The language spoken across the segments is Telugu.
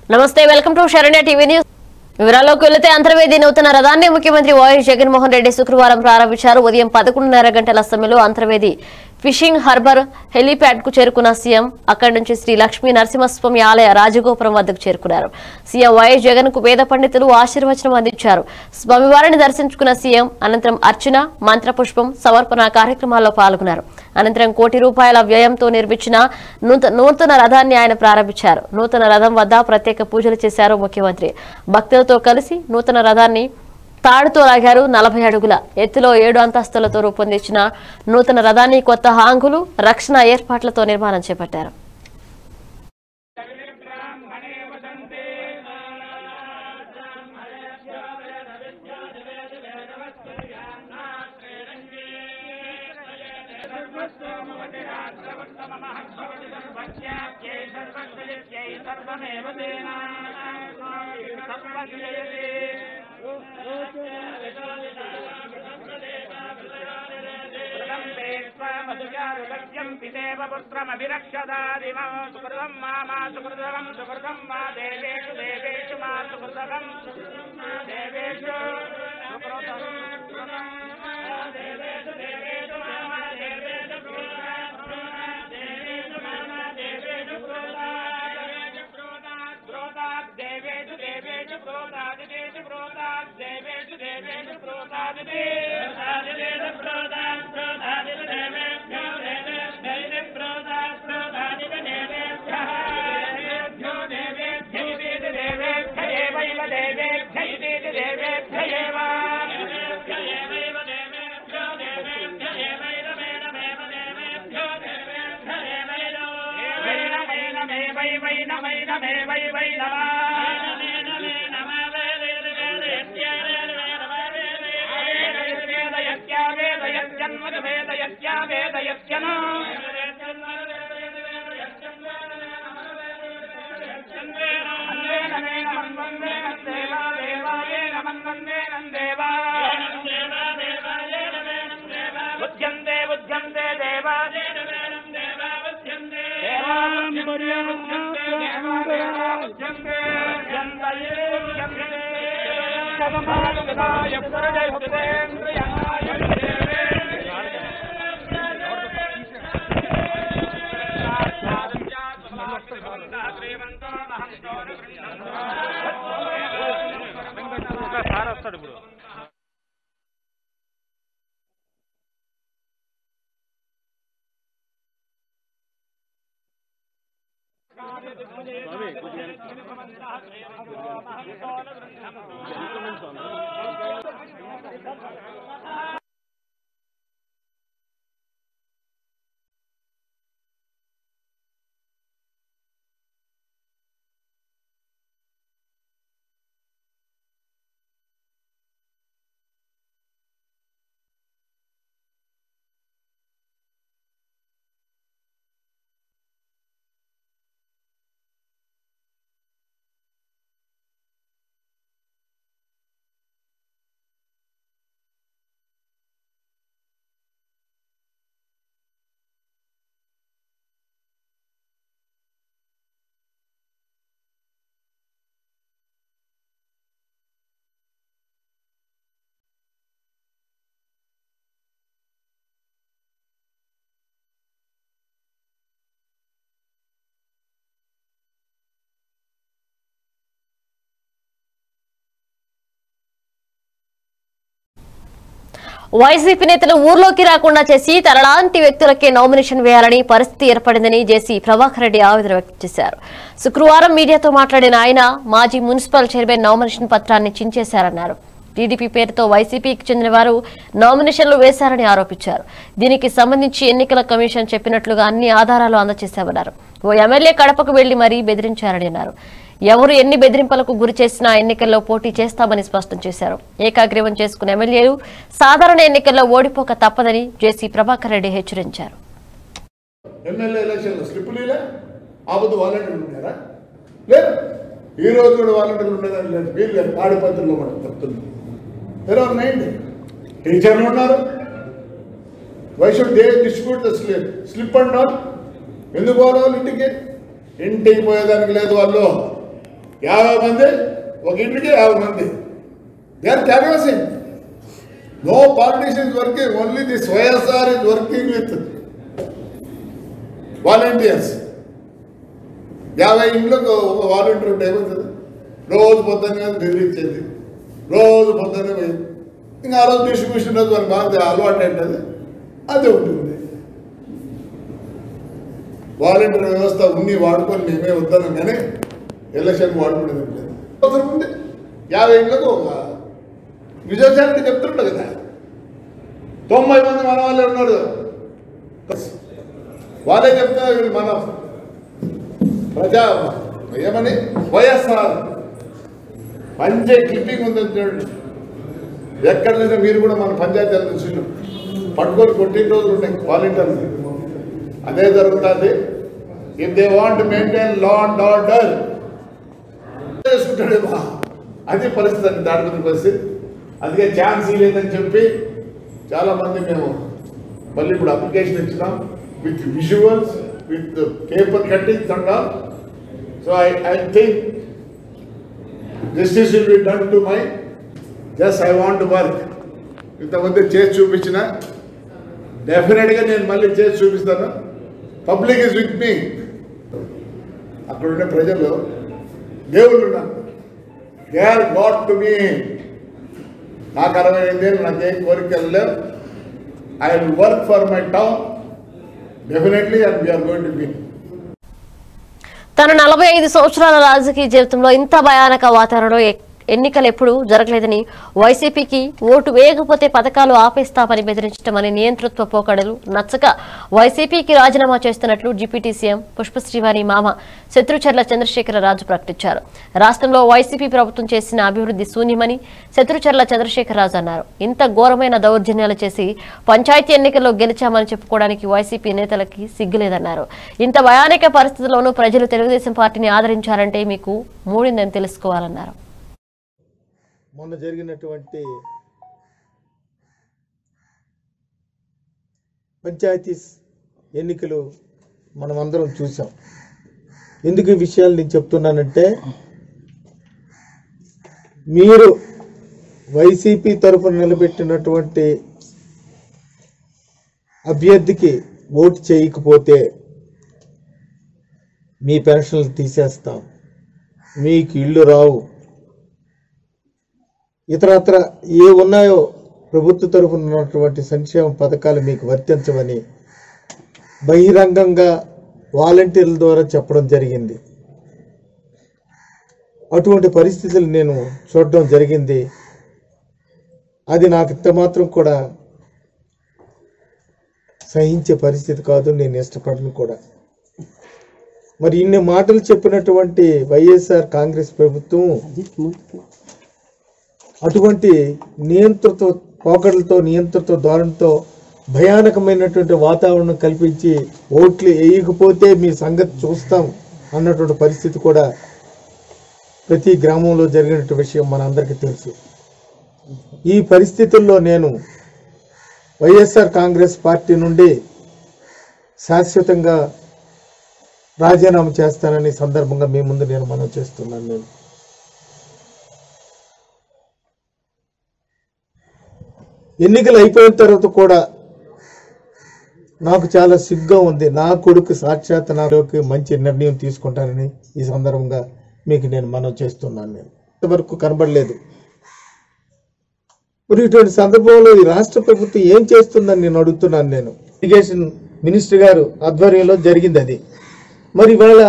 నమస్తే welcome to Saranya TV news వివరాల్లోకి వెళితే అంతర్వేది నూతన రథాన్ని ముఖ్యమంత్రి వైఎస్ జగన్మోహన్ రెడ్డి శుక్రవారం ప్రారంభించారు ఉదయం పదకొండున్నర గంటల సమయంలో అంతర్వేది ఫిషింగ్ హార్బర్ హెలీప్యాడ్ కు చేరుకున్న సీఎం అక్కడి నుంచి శ్రీ లక్ష్మీ నరసింహస్వామి ఆలయ రాజగోపురం వద్దకు చేరుకున్నారు సీఎం వైఎస్ జగన్ కు వేద పండితులు ఆశీర్వచనం అందించారు స్వామివారిని దర్శించుకున్న సీఎం అనంతరం అర్చన మంత్రపుష్పం సమర్పణ కార్యక్రమాల్లో పాల్గొన్నారు అనంతరం కోటి రూపాయల వ్యయంతో నిర్మించిన నూత- నూతన రథాన్ని ఆయన ప్రారంభించారు నూతన రథం వద్ద ప్రత్యేక పూజలు చేశారు ముఖ్యమంత్రి భక్తులతో కలిసి నూతన రథాన్ని తాడుతో లాగారు నలభై అడుగుల ఎత్తులో ఏడు అంతస్తులతో రూపొందించిన నూతన రథాన్ని కొత్త హాంగులు రక్షణ ఏర్పాట్లతో నిర్మాణం చేపట్టారు మధుచారులక్ష్యం పిదేవ పుత్రమభిరక్షదాదిమం సుకృతం మా సుకృతం సుకృతం మా దేవేషు దేవేషు మా సుకృతం దేవేషు సుకృతం దేవేషు దేవేషు మా దేవేషు దేవేషు మా దేవేషు క్రోధాత్ దేవేషు దేవేషు క్రోధాదిదేషు క్రోధాత్ దేవేషు దేవేషు క్రోధాదిదే క్రోధాదిదేషు క్రోధాత్ క్రోధాదిద దేవేభ్యో దేవేభ్యైన క్రోధాత్ క్రోధాదిద దేవేభ్యః దేవేభ్యో దేవేభ్యైవేద దేవేభ్యయేవైవ దేవేభ్యైవేద దేవేభ్యయేవ దేవేభ్యయేవైవ దేవేభ్యో దేవేభ్యయేవైవ వేదమేవ దేవేభ్యో దేవేభ్యయేవైవ బుద్ధ్యంతే బుద్ధ్యంతే దేవా సార్ వస్తాడు ఇప్పుడు వైసీపీ నేతలు ఊర్లోకి రాకుండా చేసి తనలాంటి వ్యక్తులకే నామినేషన్ వేయాలని పరిస్థితి ఏర్పడిందని జేసీ ప్రభాకర్ రెడ్డి ఆవేదన వ్యక్తం చేశారు శుక్రవారం మీడియాతో మాట్లాడిన ఆయన మాజీ మున్సిపల్ చైర్మన్ నామినేషన్ పత్రాన్ని చించేశారన్నారు టీడీపీ పేరుతో వైసీపీకి చెందిన వారు నామినేషన్లు వేశారని ఆరోపించారు దీనికి సంబంధించి ఎన్నికల కమిషన్ చెప్పినట్లుగా అన్ని ఆధారాలు అందజేశామన్నారు ఓ ఎమ్మెల్యే కడపకు వెళ్లి మరీ బెదిరించారని అన్నారు ఎవరు ఎన్ని బెదిరింపులకు గురి చేసినా ఎన్నికల్లో పోటీ చేస్తామని స్పష్టం చేశారు ఏకాగ్రీవం చేసుకున్న ఎమ్మెల్యేలు సాధారణ ఎన్నికల్లో ఓడిపోక తప్పదని జేసీ ప్రభాకర్ రెడ్డి హెచ్చరించారు ఎమ్మెల్యే ఎలక్షన్లో స్లిప్పులు ఇలా ఆపదు వాలంటీర్లు ఉన్నారా లేదు ఈ రోజు కూడా వాలంటీర్లు ఉండేదాన్ని లేదు వీళ్ళు లేదు తాడిపత్రుల్లో మనం చెప్తున్నాం ఎవరు నైండి టీచర్లు ఉన్నారు why should they distribute the slip slip and all ఎందుకు పోవాలి వాళ్ళు ఇంటికి ఇంటికి పోయేదానికి లేదు వాళ్ళు యాభై మంది ఒక ఇంటికి యాభై మంది they are canvassing no politicians working only this YSR is working with volunteers యాభై ఇండ్లకు ఒక వాలంటీర్ ఉంటే ఏమవుతుంది రోజు పొద్దున్న బెదిరించేది రోజు పొద్దున్నే పోయింది ఇంకా ఆ రోజు డిస్ట్రిబ్యూషన్ రోజు మనకు బాగా అలవాటు ఏంటది అది ఉంటుంది వాలంటీర్ వ్యవస్థ ఉన్ని వాడుకొని మేమే వద్దన్నాం కానీ ఎలక్షన్ వాడుకునేది ఏం లేదు అవసరం ఉంది యాభై ఇండ్లకు ఒక విజయసాయి చెప్తుంటా కదా తొంభై మంది మన వాళ్ళే ఉన్నారు వాళ్ళే చెప్తున్నారు వీళ్ళు మన ప్రజా ఏమని వైఎస్ఆర్ పంచే క్లిప్పింగ్ ఉంది చూడండి ఎక్కడ చూసినా మీరు కూడా మన పంచాయతీలు చూసిన పట్టుకొని కొట్టిన రోజులు ఉన్నాయి వాలంటీర్లు అదే జరుగుతుంది if they want maintain law and order చేసుకుంటాడేమో అది పరిస్థితి అండి దాని మీద పరిస్థితి అందుకే ఛాన్స్ లేదని చెప్పి చాలా మంది మేము మళ్ళీ ఇప్పుడు అప్లికేషన్ ఇచ్చినాం with visuals with paper cuttings and all so I I think justice will be done to my just I want work ఇంతమంది చేసి చూపించిన డెఫినెట్గా నేను మళ్ళీ చేసి చూపిస్తాను పబ్లిక్ ఇస్ విత్ మీ అక్కడ ఉండే ప్రజలు దేవుళ్ళు ఉన్నారు they are got to me నాకు అరవై ఐదేళ్ళు నాకేం కోరికలు లేవు I will work for my town definitely and we are going to be తన నలభై ఐదు సంవత్సరాల రాజకీయ జీవితంలో ఇంత భయానక వాతావరణంలో ఎ- ఎన్నికలు ఎప్పుడూ జరగలేదని వైసీపీకి ఓటు వేయకపోతే పథకాలు ఆపేస్తామని బెదిరించడమని నియంతృత్వ పోకడలు నచ్చక వైసీపీకి రాజీనామా చేస్తున్నట్లు డిప్యూటీ సీఎం పుష్పశ్రీవాణి మామ శత్రుచర్ల చంద్రశేఖర రాజు ప్రకటించారు రాష్ట్రంలో వైసీపీ ప్రభుత్వం చేసిన అభివృద్ధి శూన్యమని శత్రుచర్ల చంద్రశేఖర రాజు అన్నారు ఇంత ఘోరమైన దౌర్జన్యాలు చేసి పంచాయతీ ఎన్నికల్లో గెలిచామని చెప్పుకోవడానికి వైసీపీ నేతలకి సిగ్గులేదన్నారు ఇంత భయానక పరిస్థితుల్లోనూ ప్రజలు తెలుగుదేశం పార్టీని ఆదరించారంటే మీకు మూడిందని తెలుసుకోవాలన్నారు మొన్న జరిగినటువంటి పంచాయతీ ఎన్నికలు మనం అందరం చూసాం ఎందుకు ఈ విషయాలు నేను చెప్తున్నానంటే మీరు వైసీపీ తరఫున నిలబెట్టినటువంటి అభ్యర్థికి ఓటు చేయకపోతే మీ పెన్షన్లు తీసేస్తాం మీకు ఇల్లు రావు ఇతరత్ర ఏ ఉన్నాయో ప్రభుత్వ తరఫున ఉన్నటువంటి సంక్షేమ పథకాలు మీకు వర్తించవని బహిరంగంగా వాలంటీర్ల ద్వారా చెప్పడం జరిగింది అటువంటి పరిస్థితులు నేను చూడడం జరిగింది అది నాకు ఇంత మాత్రం కూడా సహించే పరిస్థితి కాదు నేను ఇష్టపడను కూడా మరి ఇన్ని మాటలు చెప్పినటువంటి వైఎస్ఆర్ కాంగ్రెస్ ప్రభుత్వం అటువంటి నియంత్రిత పోకడలతో నియంత్రిత ధోరణితో భయానకమైనటువంటి వాతావరణం కల్పించి ఓట్లు వేయకపోతే మీ సంగతి చూస్తాం అన్నటువంటి పరిస్థితి కూడా ప్రతి గ్రామంలో జరిగినటువంటి విషయం మనందరికీ తెలుసు ఈ పరిస్థితుల్లో నేను వైఎస్ఆర్ కాంగ్రెస్ పార్టీ నుండి శాశ్వతంగా రాజీనామా చేస్తానని సందర్భంగా మీ ముందు నేను మనం చేస్తున్నాను నేను ఎన్నికలు అయిపోయిన తర్వాత కూడా నాకు చాలా సిగ్గా ఉంది నా కొడుకు సాక్షాత్ నాలోకి మంచి నిర్ణయం తీసుకుంటానని ఈ సందర్భంగా మీకు నేను మనం చేస్తున్నాను నేను ఇంతవరకు కనబడలేదు మరి ఇటువంటి సందర్భంలో ఈ రాష్ట్ర ప్రభుత్వం ఏం చేస్తుందని నేను అడుగుతున్నాను నేను ఇరిగేషన్ మినిస్టర్ గారు ఆధ్వర్యంలో జరిగింది అది మరి ఇవాళ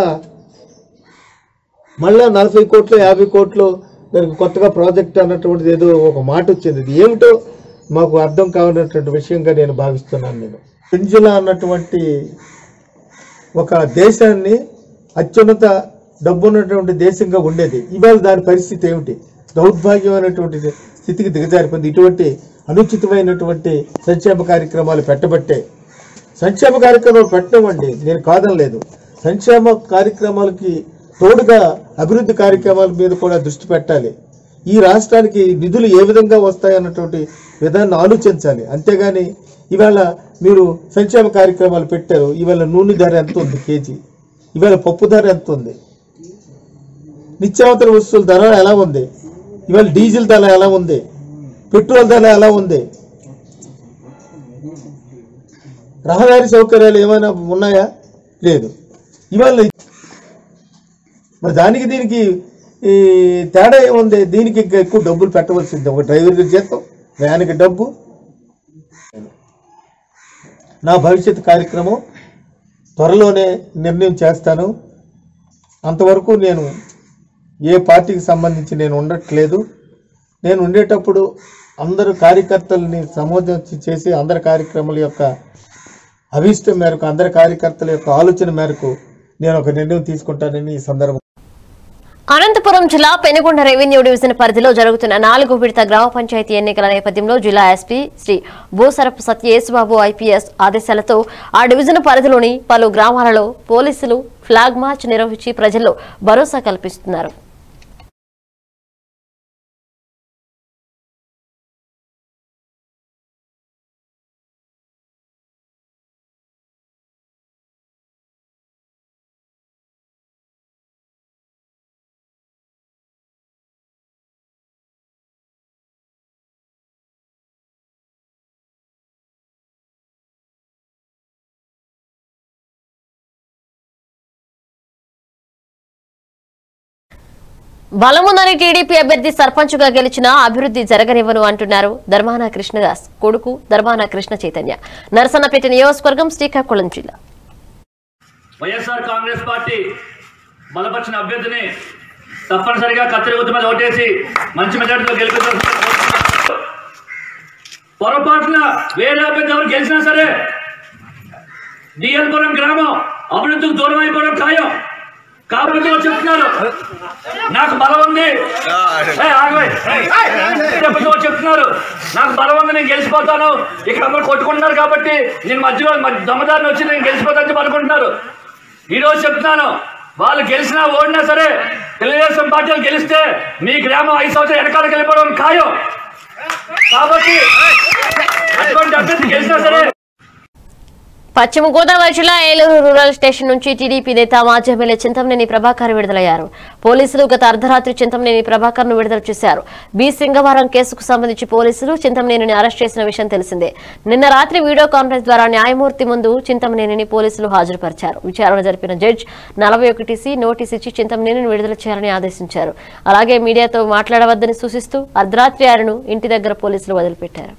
మళ్ళా నలభై కోట్లు యాభై కోట్లు దానికి కొత్తగా ప్రాజెక్ట్ అన్నటువంటిది ఏదో ఒక మాట వచ్చింది ఇది ఏమిటో మాకు అర్థం కావాలన్నటువంటి విషయంగా నేను భావిస్తున్నాను నేను పెంజుల అన్నటువంటి ఒక దేశాన్ని అత్యున్నత డబ్బున్నటువంటి దేశంగా ఉండేది ఇవాళ దాని పరిస్థితి ఏమిటి దౌర్భాగ్యమైనటువంటి స్థితికి దిగజారిపోయింది ఇటువంటి అనుచితమైనటువంటి సంక్షేమ కార్యక్రమాలు పెట్టబట్టే సంక్షేమ కార్యక్రమాలు పెట్టమండి నేను కాదనలేదు సంక్షేమ కార్యక్రమాలకి తోడుగా అభివృద్ధి కార్యక్రమాల మీద కూడా దృష్టి పెట్టాలి ఈ రాష్ట్రానికి నిధులు ఏ విధంగా వస్తాయన్నటువంటి విధాన్ని ఆలోచించాలి అంతేగాని ఇవాళ మీరు సంక్షేమ కార్యక్రమాలు పెట్టారు ఇవాళ నూనె ధర ఎంత ఉంది కేజీ ఇవాళ పప్పు ధర ఎంత ఉంది నిత్యావసర వస్తువుల ధర ఎలా ఉంది ఇవాళ డీజిల్ ధర ఎలా ఉంది పెట్రోల్ ధర ఎలా ఉంది రహదారి సౌకర్యాలు ఏమైనా ఉన్నాయా లేదు ఇవాళ మరి దానికి దీనికి ఈ తేడా ఏముంది దీనికి ఇంకా ఎక్కువ డబ్బులు పెట్టవలసింది ఒక డ్రైవర్కి జీతం వ్యాన్కి డబ్బు నా భవిష్యత్ కార్యక్రమం త్వరలోనే నిర్ణయం చేస్తాను అంతవరకు నేను ఏ పార్టీకి సంబంధించి నేను ఉండట్లేదు నేను ఉండేటప్పుడు అందరు కార్యకర్తల్ని సమోదించి చేసి అందరి కార్యక్రమాల యొక్క అభీష్టం మేరకు అందరి కార్యకర్తల యొక్క ఆలోచన మేరకు నేను ఒక నిర్ణయం తీసుకుంటానని ఈ సందర్భం అనంతపురం జిల్లా పెనుగొండ రెవెన్యూ డివిజన్ పరిధిలో జరుగుతున్న నాలుగు విడత గ్రామ పంచాయతీ ఎన్నికల నేపథ్యంలో జిల్లా ఎస్పీ శ్రీ భూసరపు సత్యేశ్బాబు ఐపీఎస్ ఆదేశాలతో ఆ డివిజన్ పరిధిలోని పలు గ్రామాలలో పోలీసులు ఫ్లాగ్ మార్చ్ నిర్వహించి ప్రజల్లో భరోసా కల్పిస్తున్నారు బలముందని టీడీపీ అభ్యర్థి సర్పంచ్గా గెలిచిన అభివృద్ధి జరగనివ్వను అంటున్నారు ధర్మాన కృష్ణదాస్ కొడుకు ధర్మాన కృష్ణ చైతన్య నరసన్నపేట నియోజకవర్గం శ్రీకాకుళం జిల్లా వైఎస్ఆర్ కాంగ్రెస్ పార్టీ బలపరిచిన అభ్యర్థిని తప్పనిసరిగా కత్తిరి గుర్తు మీద ఓటేసి మంచి మెజార్టీతో గెలిపించాల్సిన పొరపాటున వేరే అభ్యర్థి ఎవరు గెలిచినా సరే డిఎల్పురం గ్రామం అభివృద్ధికి దూరం అయిపోవడం ఖాయం కాబట్టి వాళ్ళు చెప్తున్నారు నాకు బలం ఉంది ఏయ్, ఆగవే. చెప్తూ చెప్తున్నారు నాకు బలం ఉంది నేను గెలిచిపోతాను ఇక్కడ అందరూ కొట్టుకుంటున్నారు కాబట్టి నేను మధ్యలో మధ్య- దొంగదారిని వచ్చి నేను గెలిచిపోతానని చెప్పి అనుకుంటున్నారు ఈ రోజు చెప్తున్నాను వాళ్ళు గెలిచినా ఓడినా సరే తెలుగుదేశం పార్టీలు గెలిస్తే మీ గ్రామం ఐదు సంవత్సరాలు వెనకాలకి వెళ్ళిపోవడం ఖాయం కాబట్టి అటువంటి అభ్యర్థి గెలిచినా సరే పశ్చిమ గోదావరి జిల్లా ఏలూరు రూరల్ స్టేషన్ నుంచి టీడీపీ నేత మాజీ ఎమ్మెల్యే చింతమనేని ప్రభాకర్ విడుదలయ్యారు పోలీసులు గత అర్ధరాత్రి చింతమనేని ప్రభాకర్ ను విడుదల చేశారు బి సింగవరం కేసుకు సంబంధించి పోలీసులు చింతమనేనిని అరెస్ట్ చేసిన విషయం తెలిసిందే నిన్న రాత్రి వీడియో కాన్ఫరెన్స్ ద్వారా న్యాయమూర్తి ముందు చింతమనేనిని పోలీసులు హాజరుపరిచారు విచారణ జరిపిన జడ్జ్ నలభై ఒకటి సి నోటీస్ ఇచ్చి చింతమనేనిని విడుదల చేయాలని ఆదేశించారు అలాగే మీడియాతో మాట్లాడవద్దని సూచిస్తూ అర్ధరాత్రి ఆయనను ఇంటి దగ్గర పోలీసులు వదిలిపెట్టారు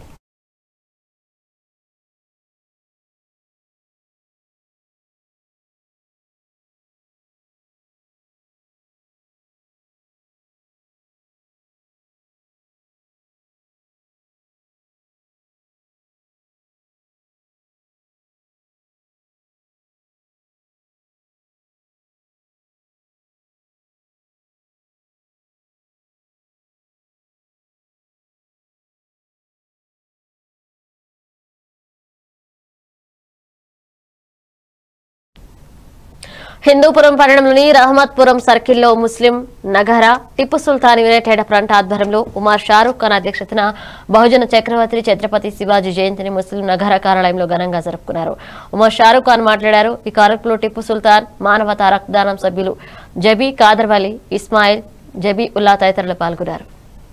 హిందూపురం పట్టణంలోని రహమత్పురం సర్కిల్లో ముస్లిం నగర టిప్పు సుల్తాన్ యునైటెడ్ ఫ్రంట్ ఆధ్వర్యంలో ఉమార్ షారూక్ ఖాన్ అధ్యక్షతన బహుజన చక్రవర్తి ఛత్రపతి శివాజీ జయంతిని ముస్లిం నగర కార్యాలయంలో ఘనంగా జరుపుకున్నారు ఉమర్ షారూక్ ఖాన్ మాట్లాడారు ఈ కార్యక్రమంలో టిప్పు సుల్తాన్ మానవతా రక్తదానం సభ్యులు జబీ కాదర్వలి ఇస్మాయిల్ జబీ ఉల్లా తదితరులు పాల్గొన్నారు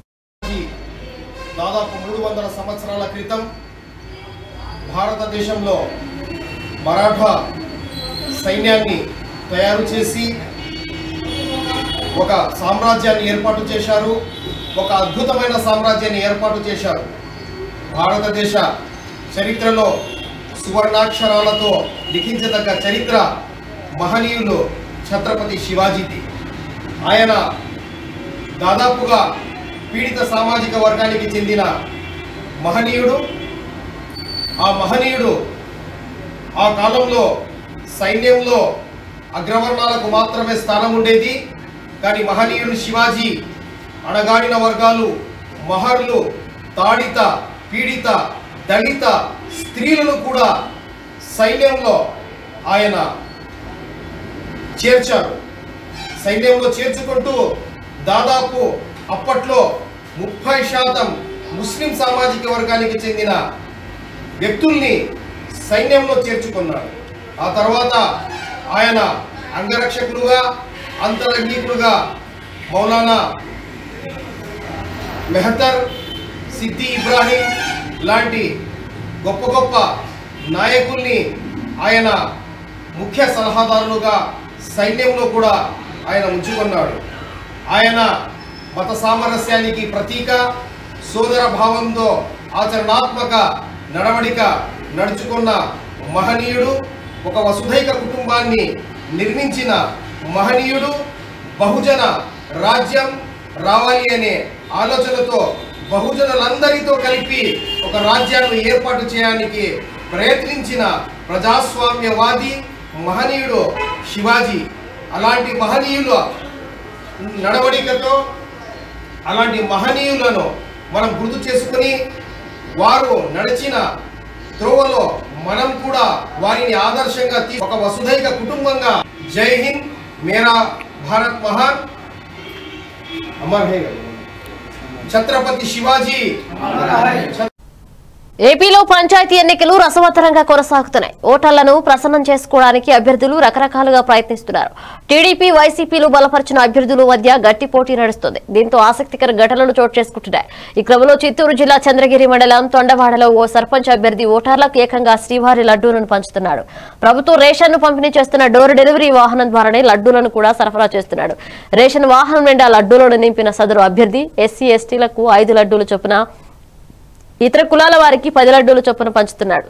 దాదాపు మూడు వందల సంవత్సరాల క్రితం భారతదేశంలో మరాఠా సైన్యాన్ని తయారు చేసి ఒక సామ్రాజ్యాన్ని ఏర్పాటు చేశారు ఒక అద్భుతమైన సామ్రాజ్యాన్ని ఏర్పాటు చేశారు భారతదేశ చరిత్రలో సువర్ణాక్షరాలతో లిఖించదగ్గ చరిత్ర మహనీయులు ఛత్రపతి శివాజీది ఆయన దాదాపుగా పీడిత సామాజిక వర్గానికి చెందిన మహనీయుడు ఆ మహనీయుడు ఆ కాలంలో సైన్యంలో అగ్రవర్ణాలకు మాత్రమే స్థానం ఉండేది కానీ మహనీయుడు శివాజీ అణగాడిన వర్గాలు మహర్లు తాడిత పీడిత దళిత స్త్రీలను కూడా సైన్యంలో ఆయన చేర్చారు సైన్యంలో చేర్చుకుంటూ దాదాపు అప్పట్లో ముప్పై శాతం ముస్లిం సామాజిక వర్గానికి చెందిన వ్యక్తుల్ని సైన్యంలో చేర్చుకున్నాడు ఆ తర్వాత ఆయన అంగరక్షకుడుగా అంతరంగికుడుగా మౌలానా మెహతర్ సిద్ది ఇబ్రాహీం లాంటి గొప్ప గొప్ప నాయకుల్ని ఆయన ముఖ్య సలహాదారులుగా సైన్యంలో కూడా ఆయన ఉంచుకున్నాడు ఆయన మత సామరస్యానికి ప్రతీక సోదర భావంతో ఆచరణాత్మక నడవడిక నడుచుకున్న మహనీయుడు ఒక వసుధైక కుటుంబాన్ని నిర్మించిన మహనీయుడు బహుజన రాజ్యం రావాలి అనే ఆలోచనతో బహుజనులందరితో కలిపి ఒక రాజ్యాన్ని ఏర్పాటు చేయడానికి ప్రయత్నించిన ప్రజాస్వామ్యవాది మహనీయుడు శివాజీ అలాంటి మహనీయుల నడవడికతో అలాంటి మహనీయులను మనం గుర్తు చేసుకుని వారు నడిచిన త్రోవలో మనం కూడా వారిని ఆదర్శంగా తీ ఒక వసుధైక కుటుంబంగా జై హింద్ మేరా భారత్ మహాన్ అమర్ హే ఛత్రపతి శివాజీ ఏపీలో పంచాయతీ ఎన్నికలు రసవత్తరంగా కొనసాగుతున్నాయి ఓటర్లను ప్రసన్నం చేసుకోవడానికి అభ్యర్థులు రకరకాలుగా ప్రయత్నిస్తున్నారు టీడీపీ వైసీపీలు బలపరిచిన అభ్యర్థుల మధ్య గట్టి పోటీ నడుస్తుంది దీంతో ఆసక్తికర ఘటనలు చోటు చేసుకుంటున్నాయి ఈ క్రమంలో చిత్తూరు జిల్లా చంద్రగిరి మండలం తొండవాడలో ఓ సర్పంచ్ అభ్యర్థి ఓటర్లకు ఏకంగా శ్రీవారి లడ్డూలను పంచుతున్నాడు ప్రభుత్వం రేషన్ ను పంపిణీ చేస్తున్న డోర్ డెలివరీ వాహనం ద్వారానే లడ్డూలను కూడా సరఫరా చేస్తున్నాడు రేషన్ వాహనం నిండా లడ్డూలను నింపిన సదరు అభ్యర్థి ఎస్సీ ఎస్టీలకు ఐదు లడ్డూలు చొప్పున ఇతర కులాల వారికి పది లడ్డూలు చొప్పున పంచుతున్నాడు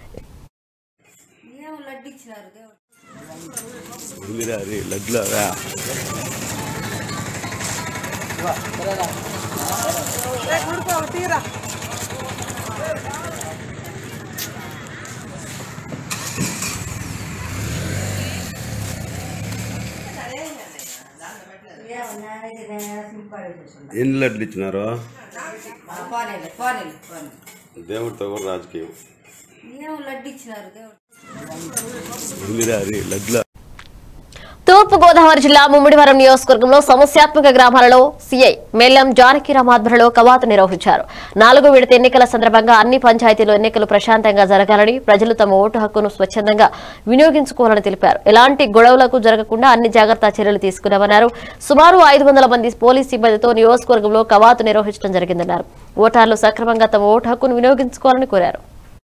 ఎన్ని లడ్లు ఇచ్చినారు పోనీలే పోనీలే పోనీ దేవుడితో కూడా రాజకీయం ఏమో లడ్డు ఇచ్చినారు దేవుడు ఎన్నిరా అది లడ్ల తూర్పు గోదావరి జిల్లా ముమ్మిడివరం నియోజకవర్గంలో సమస్యాత్మక గ్రామాలలో సీఐ మేల్లం జానకిరామ్ ఆధ్వర్యంలో కవాతు నిర్వహించారు నాలుగో విడత ఎన్నికల సందర్భంగా అన్ని పంచాయతీలో ఎన్నికలు ప్రశాంతంగా జరగాలని ప్రజలు తమ ఓటు హక్కును స్వచ్ఛందంగా వినియోగించుకోవాలని తెలిపారు ఎలాంటి గొడవలకు జరగకుండా అన్ని జాగ్రత్త చర్యలు తీసుకున్నామన్నారు సుమారు ఐదు వందల మంది పోలీస్ సిబ్బందితో నియోజకవర్గంలో కవాతు నిర్వహించడం జరిగిందన్నారు ఓటర్లు సక్రమంగా తమ ఓటు హక్కును వినియోగించుకోవాలని కోరారు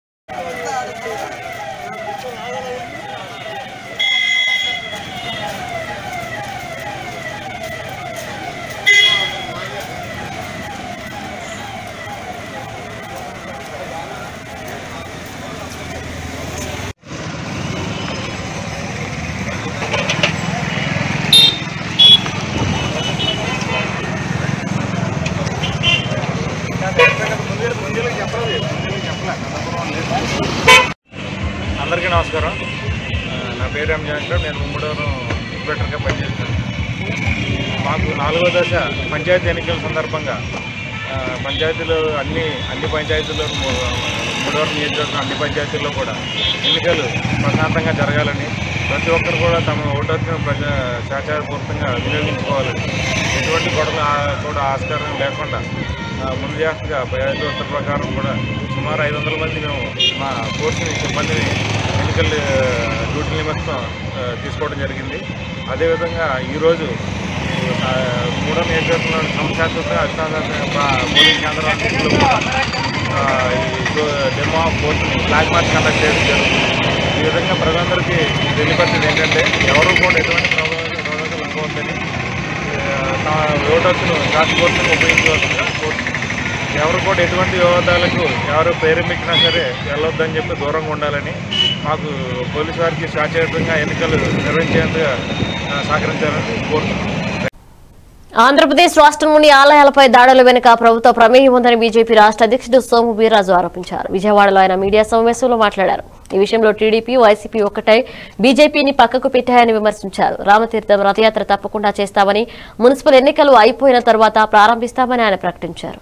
అందరికీ నమస్కారం ఆ, నా పేరు ఎం జయంకర్ నేను ముమ్మడవరం ఇన్స్పెక్టర్గా పనిచేస్తాను మాకు నాలుగో దశ పంచాయతీ ఎన్నికల సందర్భంగా ఆ, పంచాయతీలు అన్ని అన్ని పంచాయతీల్లో ముమ్మడవరం నియోజకవర్గం అన్ని పంచాయతీల్లో కూడా ఎన్నికలు ప్రశాంతంగా జరగాలని ప్రతి ఒక్కరు కూడా తమ ఓటర్ను ప్రజా శాచారపూర్వకంగా వినియోగించుకోవాలని ఎటువంటి గొడవలు ఆ- కూడా ఆస్కారం లేకుండా ఆ, ముందు జాగ్రత్తగా పైదు ఉత్తర ప్రకారం కూడా సుమారు ఐదు వందల మంది మేము మా ఫోర్స్ని సిబ్బందిని ఎన్నికల డ్యూటీ నిమిత్తం ఆ, తీసుకోవడం జరిగింది అదేవిధంగా ఈరోజు ఆ, మూడో నియోజకవర్గంలో సంస్థాత్మక అత్యాధునిక ప- పోలింగ్ కేంద్రం అన్నింటిలో కూడా ఆ, ఈ దో- డెమో ఆఫ్ ఫోర్స్ని ఫ్లాగ్ మార్చ్ కండక్ట్ చేయడం జరుగుతుంది ఈ విధంగా ప్రజలందరికీ తెలియపరిచేది ఏంటంటే ఎవరు కూడా ఎటువంటి ప్రభావం ప్రభావితం అనుకోవద్దని నా ఓటర్స్ను కాస్ట్ కోర్సును ఉపయోగించవలసిందిగా కోరుతున్నాను. ఎవరు కూడా ఎటువంటి వివాదాలకు ఎవరు ప్రేరేపించినా సరే వెళ్ళొద్దని చెప్పి దూరంగా ఉండాలని మాకు పోలీసు వారికి శాశ్వతంగా ఎన్నికలు నిర్వహించేందుకు ఆ, సహకరించాలని కోరుతున్నాను ఆంధ్రప్రదేశ్ రాష్ట్రంలోని ఆలయాలపై దాడుల వెనుక ప్రభుత్వ ప్రమేయం ఉందని బీజేపీ రాష్ట్ర అధ్యక్షుడు సోము వీర్రాజు ఆరోపించారు విజయవాడలో ఆయన మీడియా సమావేశంలో మాట్లాడారు ఈ విషయంలో టీడీపీ వైసీపీ ఒక్కటై బీజేపీని పక్కకు పెట్టాయని విమర్శించారు రామతీర్థం రథయాత్ర తప్పకుండా చేస్తామని మున్సిపల్ ఎన్నికలు అయిపోయిన తర్వాత ప్రారంభిస్తామని ఆయన ప్రకటించారు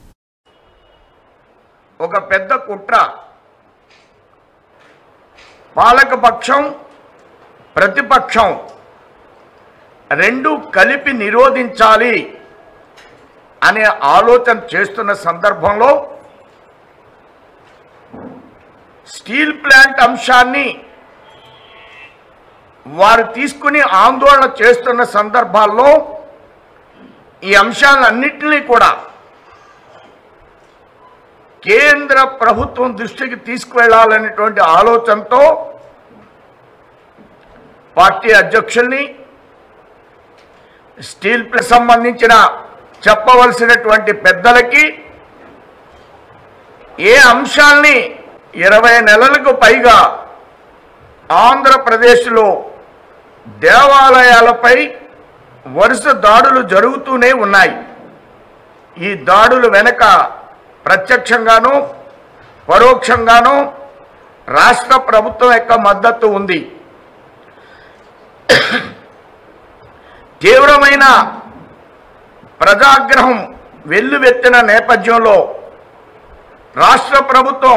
ఒక పెద్ద కుట్ర పాలకపక్షం ప్రతిపక్షం రెండు కలిపి నిరోధించాలి అనే ఆలోచన చేస్తున్న సందర్భంలో స్టీల్ ప్లాంట్ అంశాన్ని వారు తీసుకుని ఆందోళన చేస్తున్న సందర్భాల్లో ఈ అంశాలన్నింటినీ కూడా కేంద్ర ప్రభుత్వం దృష్టికి తీసుకువెళ్ళాలనేటువంటి ఆలోచనతో పార్టీ అధ్యక్షుల్ని స్టీల్ ప్లస్ సంబంధించిన చెప్పవలసినటువంటి పెద్దలకి ఏ అంశాల్ని ఇరవై నెలలకు పైగా ఆంధ్రప్రదేశ్లో దేవాలయాలపై వరుస దాడులు జరుగుతూనే ఉన్నాయి ఈ దాడులు వెనక ప్రత్యక్షంగానూ పరోక్షంగానూ రాష్ట్ర ప్రభుత్వం యొక్క మద్దతు ఉంది తీవ్రమైన ప్రజాగ్రహం వెల్లువెత్తిన నేపథ్యంలో రాష్ట్ర ప్రభుత్వం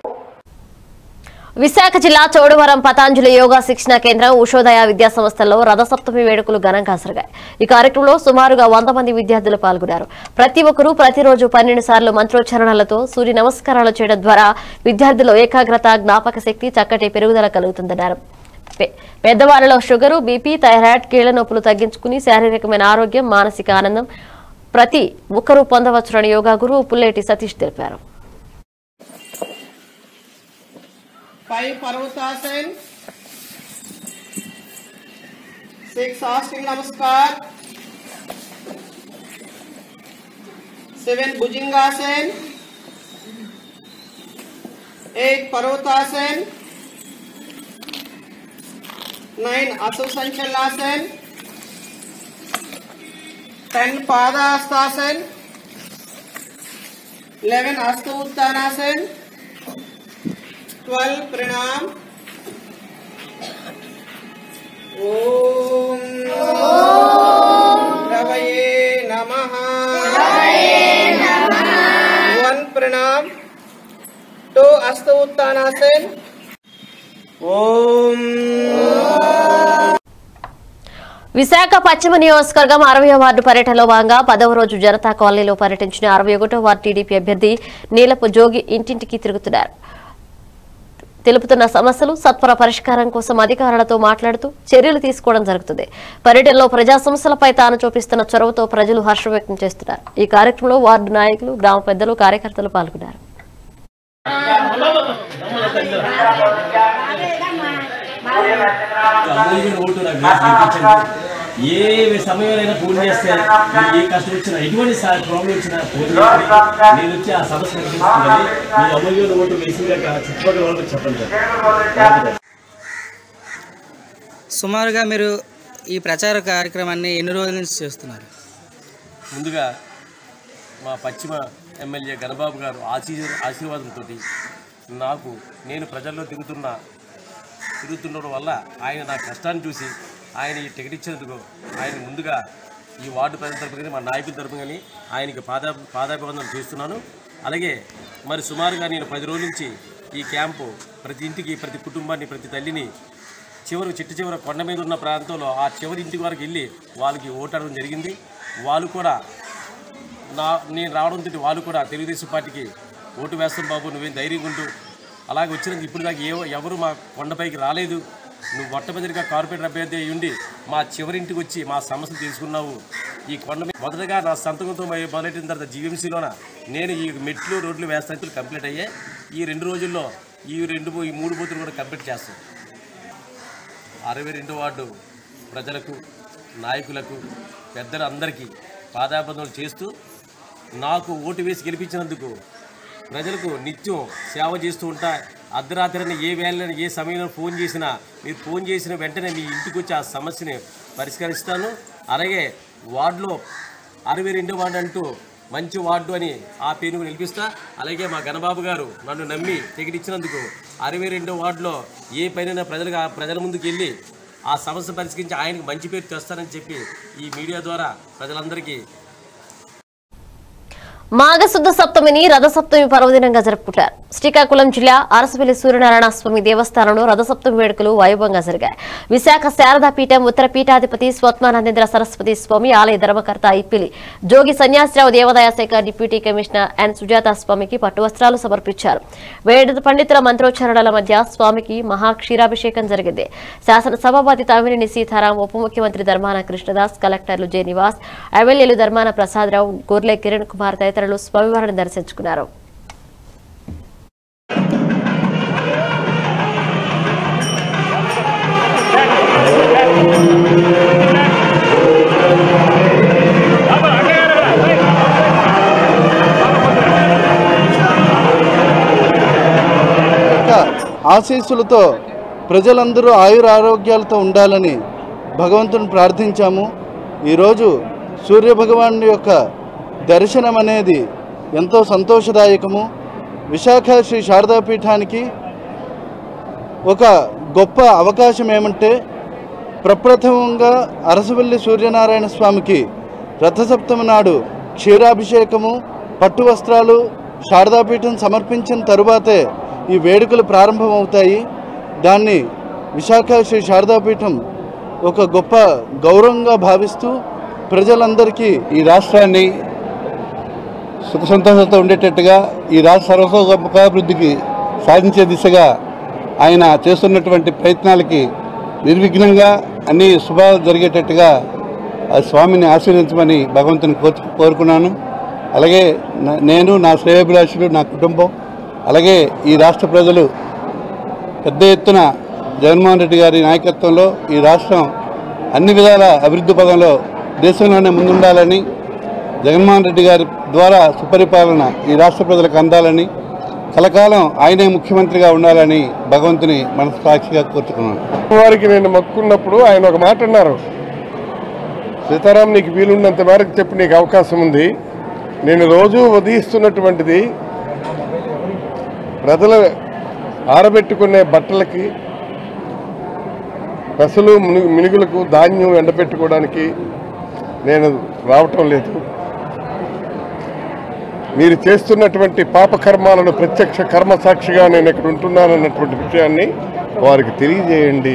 విశాఖ జిల్లా చోడవరం పతాంజలి యోగా శిక్షణ కేంద్రం ఉషోదయ విద్యా సంస్థల్లో రథసప్తమి వేడుకలు ఘనంగా జరిగాయి ఈ కార్యక్రమంలో సుమారుగా వంద మంది విద్యార్థులు పాల్గొన్నారు ప్రతి ఒక్కరూ ప్రతిరోజు పన్నెండు సార్లు మంత్రోచ్చారణలతో సూర్య నమస్కారాలు చేయడం ద్వారా విద్యార్థుల్లో ఏకాగ్రత జ్ఞాపక శక్తి చక్కటి పెరుగుదల కలుగుతుందన్నారు పె- పెద్దవారిలో షుగరు బీపీ థైరాయిడ్ కీళ్ల నొప్పులు తగ్గించుకుని శారీరకమైన ఆరోగ్యం మానసిక ఆనందం ప్రతి ఒక్కరూ పొందవచ్చునని యోగా గురువు పుల్లేటి సతీష్ తెలిపారు five Parvatasana, six Asting Namaskar, seven Bhujangasana, eight Parvatasana, nine Asasanchalasana, ten Padahastasana, eleven Asta Uttanasana, 12 प्रणाम ओम रवये नमः वन प्रणाम टू अस्त उत्तानासन ओम విశాఖ పశ్చిమ నియోజకవర్గం అరవై వార్డు పర్యటనలో భాగంగా పదవ రోజు జనతా కాలనీలో పర్యటించిన అరవై ఒకటో వార్డు టీడీపీ అభ్యర్థి నీలపు జోగి ఇంటింటికి తిరుగుతున్నారు తెలుపుతున్న సమస్యలు సత్వర పరిష్కారం కోసం అధికారులతో మాట్లాడుతూ చర్యలు తీసుకోవడం జరుగుతుంది పర్యటనలో ప్రజా సమస్యలపై తాను చూపిస్తున్న చొరవతో ప్రజలు హర్షం వ్యక్తం చేస్తున్నారు ఈ కార్యక్రమంలో వార్డు నాయకులు గ్రామ పెద్దలు కార్యకర్తలు పాల్గొన్నారు అమూల్యమైన ఓటు నాకు వేసి గెలిపించండి. ఏ సమయంలో ఫోన్ చేస్తే మీకు ఏ కష్టం వచ్చినా ఎటువంటి ప్రాబ్లం వచ్చినా ఫోన్ చేయండి. నేను వచ్చి ఆ సమస్య తీసుకుని మీ అమూల్యమైన ఓటు వేసి చుట్టుపక్కల వాళ్ళకి చెప్పండి సార్ సుమారుగా మీరు ఈ ప్రచార కార్యక్రమాన్ని ఎన్ని రోజుల నుంచి చేస్తున్నారు ముందుగా మా పశ్చిమ ఎమ్మెల్యే గణబాబు గారు ఆశీర్ ఆశీర్వాదంతో నాకు నేను ప్రజల్లో తిరుగుతున్న తిరుగుతుండడం వల్ల ఆయన నా కష్టాన్ని చూసి ఆయన ఈ టికెట్ ఇచ్చినందుకు ఆయన ముందుగా ఈ వార్డు ప్రజల తరపు కానీ మా నాయకుల తరపు కానీ ఆయనకి పాదా పాదాభివందనం చేస్తున్నాను అలాగే మరి సుమారుగా నేను పది రోజుల నుంచి ఈ క్యాంపు ప్రతి ఇంటికి ప్రతి కుటుంబాన్ని ప్రతి తల్లిని చివరి చిట్టు చివర కొండ మీద ఉన్న ప్రాంతంలో ఆ చివరి ఇంటి వరకు వెళ్ళి వాళ్ళకి ఓటాడడం జరిగింది వాళ్ళు కూడా నా నేను రావడంతో వాళ్ళు కూడా తెలుగుదేశం పార్టీకి ఓటు వేస్తాం బాబు నువ్వేం ధైర్యంగా ఉంటూ అలాగే వచ్చినందుకు ఇప్పుడు దాకా ఏ ఎవరు మా కొండపైకి రాలేదు నువ్వు మొట్టమొదటిగా కార్పొరేటర్ అభ్యర్థి అయి ఉండి మా చివరింటికి వచ్చి మా సమస్యలు తీసుకున్నావు ఈ కొండ మీద మొదటగా నా సంతకంతో మొ- మొదలెట్టిన తర్వాత జీవీఎంసీలోన నేను ఈ మెట్లు రోడ్లు వేస్తానికి కంప్లీట్ అయ్యాయి ఈ రెండు రోజుల్లో ఈ రెండు ఈ మూడు బూతులు కూడా కంప్లీట్ చేస్తాను అరవై రెండు వార్డు ప్రజలకు నాయకులకు పెద్దలందరికీ పాదాబంధనలు చేస్తూ నాకు ఓటు వేసి గెలిపించినందుకు ప్రజలకు నిత్యం సేవ చేస్తూ ఉంటా అర్ధరాత్రిని ఏ వేళ ఏ సమయంలో ఫోన్ చేసినా మీరు ఫోన్ చేసిన వెంటనే మీ ఇంటికి వచ్చి ఆ సమస్యని పరిష్కరిస్తాను అలాగే వార్డులో అరవై రెండు వార్డు అంటూ మంచి వార్డు అని ఆ పేరును నిలిపిస్తా అలాగే మా గణబాబు గారు నన్ను నమ్మి టికెట్ ఇచ్చినందుకు అరవై రెండో వార్డులో ఏ పైన ప్రజలుగా ప్రజల ముందుకు వెళ్ళి ఆ సమస్య పరిష్కరించి ఆయనకు మంచి పేరు తెస్తానని చెప్పి ఈ మీడియా ద్వారా ప్రజలందరికీ మాఘశుద్ధ సప్తమిని రథసప్తమి పర్వదినంగా జరుపుకుంటారు శ్రీకాకుళం జిల్లా అరసపల్లి సూర్యనారాయణ స్వామి దేవస్థానంలో రథసప్తమి వేడుకలు వైభవంగా జరిగాయి విశాఖ శారదా పీఠం ఉత్తర పీఠాధిపతి స్వత్మానందేంద్ర సరస్వతి స్వామి ఆలయ ధర్మకర్త ఇప్పిలి జోగి సన్యాసరావు దేవాదాయ శాఖ డిప్యూటీ కమిషనర్ ఎన్ సుజాత స్వామికి పట్టు వస్త్రాలు సమర్పించారు వేద పండితుల మంత్రోచ్చారణల మధ్య స్వామికి మహాక్షీరాభిషేకం జరిగింది శాసనసభాపతి తమ్మినేని సీతారాం ఉప ముఖ్యమంత్రి ధర్మాన కృష్ణదాస్ కలెక్టర్లు జె నివాస్ ఎమ్మెల్యేలు ధర్మాన ప్రసాదరావు గోర్లే కిరణ్ కుమార్ తదితరులు స్వామివారిని దర్శించుకున్నారు యొక్క ఆశీస్సులతో ప్రజలందరూ ఆయుర ఆరోగ్యాలతో ఉండాలని భగవంతుని ప్రార్థించాము ఈరోజు సూర్యభగవానుడి యొక్క దర్శనం అనేది ఎంతో సంతోషదాయకము విశాఖ శ్రీ శారదాపీఠానికి ఒక గొప్ప అవకాశం ఏమంటే ప్రప్రథమంగా అరసవల్లి సూర్యనారాయణ స్వామికి రథసప్తమి నాడు క్షీరాభిషేకము పట్టు వస్త్రాలు శారదాపీఠం సమర్పించిన తరువాతే ఈ వేడుకలు ప్రారంభమవుతాయి దాన్ని విశాఖ శ్రీ శారదాపీఠం ఒక గొప్ప గౌరవంగా భావిస్తూ ప్రజలందరికీ ఈ రాష్ట్రాన్ని సుఖ సంతోషంతో ఉండేటట్టుగా ఈ రాష్ట్ర సర్వతోముఖాభివృద్ధికి సాధించే దిశగా ఆయన చేస్తున్నటువంటి ప్రయత్నాలకి నిర్విఘ్నంగా అన్ని శుభాలు జరిగేటట్టుగా ఆ స్వామిని ఆశీర్వదించమని భగవంతుని కోరు కోరుకున్నాను అలాగే న- నేను నా శ్రేయోభిలాషులు నా కుటుంబం అలాగే ఈ రాష్ట్ర ప్రజలు పెద్ద ఎత్తున జగన్మోహన్ రెడ్డి గారి నాయకత్వంలో ఈ రాష్ట్రం అన్ని విధాల అభివృద్ధి పదంలో దేశంలోనే ముందుండాలని జగన్మోహన్ రెడ్డి గారి ద్వారా సుపరిపాలన ఈ రాష్ట్ర ప్రజలకు అందాలని కలకాలం ఆయనే ముఖ్యమంత్రిగా ఉండాలని భగవంతుని మనస్సాక్షిగా కోరుతున్నాను వారికి నేను మొక్కున్నప్పుడు ఆయన ఒక మాట అన్నారు సీతారాం నీకు వీలున్నంత మేరకు చెప్పి నీకు అవకాశం ఉంది నేను రోజు ఉదయిస్తున్నటువంటిది ప్రజలు ఆరబెట్టుకునే బట్టలకి పెసలు ముని- మినుగులకు ధాన్యం ఎండబెట్టుకోవడానికి నేను రావటం లేదు మీరు చేస్తున్నటువంటి పాపకర్మాలను ప్రత్యక్ష కర్మ సాక్షిగా నేను ఇక్కడ ఉంటున్నానన్నటువంటి విషయాన్ని వారికి తెలియజేయండి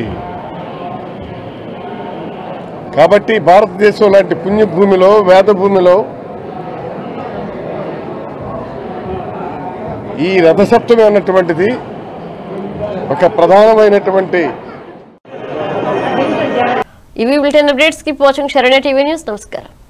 కాబట్టి భారతదేశం లాంటి పుణ్యభూమిలో వేద భూమిలో ఈ రథసప్తమి అన్నటువంటిది ఒక ప్రధానమైనటువంటి ఇవి bulletin updates keep watching Saranya TV news నమస్కారం